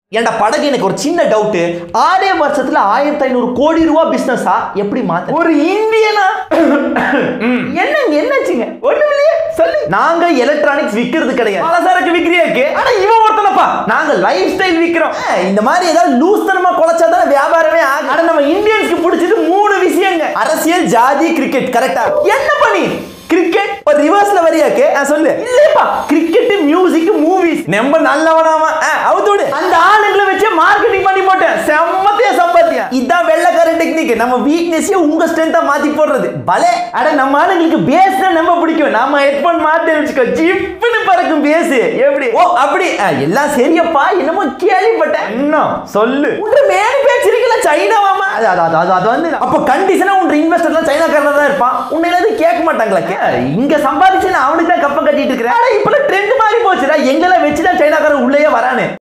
ஏன்டா படகு எனக்கு ஒரு சின்ன டவுட் ஆறே வருஷத்துல ஆயிரத்தி ஐநூறு கோடி ரூபா பிசினஸா எப்படி மாத்த ஒரு இந்தியனா என்னங்க என்னாச்சுங்க ஒண்ணும் இல்லையே சொல்லு நாங்க எலக்ட்ரானிக்ஸ் விக்கிறது கிடையாது பலசரக்கு விக்கிறியாக்கு ஆனா இவன் ஒருத்தனப்பா நாங்க லைஃப் ஸ்டைல் விக்கிறோம் அஹ், இந்த மாதிரி ஏதாவது லூஸ் தனமா குலைச்சாதான் வியாபாரமே ஆகும் ஆனா நம்ம இந்தியன்ஸ்க்கு பிடிச்சது மூணு விஷயங்க அரசியல் ஜாதி கிரிக்கெட் கரெக்டா என்ன பண்ணி கிரிக்கெட் ஒரு ரிவர்ஸ்ல வரியாக்கு ஆ, சொல்லு இல்லப்பா கிரிக்கெட் மியூசிக் மூவிஸ் நம்ம நல்லவனாமா அவுத்தோடு அந்த ஆளுங்களை வச்சு மார்க்கெட்டிங் பண்ணி போட்டேன் செம்மத்தைய சம்பாத்தியா இதான் வெள்ளக்கார டெக்னிக் நம்ம வீக்னஸையே உங்க ஸ்ட்ரென்த்தா மாத்தி போடுறது பலே அட நம்ம ஆளுங்களுக்கு பேஸ் தான் நம்ம பிடிக்கும் நாம ஹெட்போன் மாத்தி வச்சுக்கோ ஜிப்புன்னு பறக்கும் பேஸ் எப்படி ஓ அப்படி ஆ, எல்லாம் சரியப்பா என்னமோ கேள்விப்பட்டேன் இன்னும் சொல்லு உன்ற மேல பேச்சிருக்கல சைனாவாமா அது அது அது அது அது வந்து அப்போ கண்டிஷனா உன்ற இன்வெஸ்டர்லாம் சைனாக்காரனா தான் இருப்பான் உன்னை எல்லாத்தையும் கேட்க மாட்டாங்களா இங்க சம்பாதிச்சு நான் அவனுக்கு தான் கப்பம் கட்டிட்டு இருக்கிறேன் ஆனா இப்ப ட்ரெண்ட் மாறி போச்சுடா எங்கெல்லாம் வச்சு தான் சைனாக்காரன் உள்ளேயே வரானு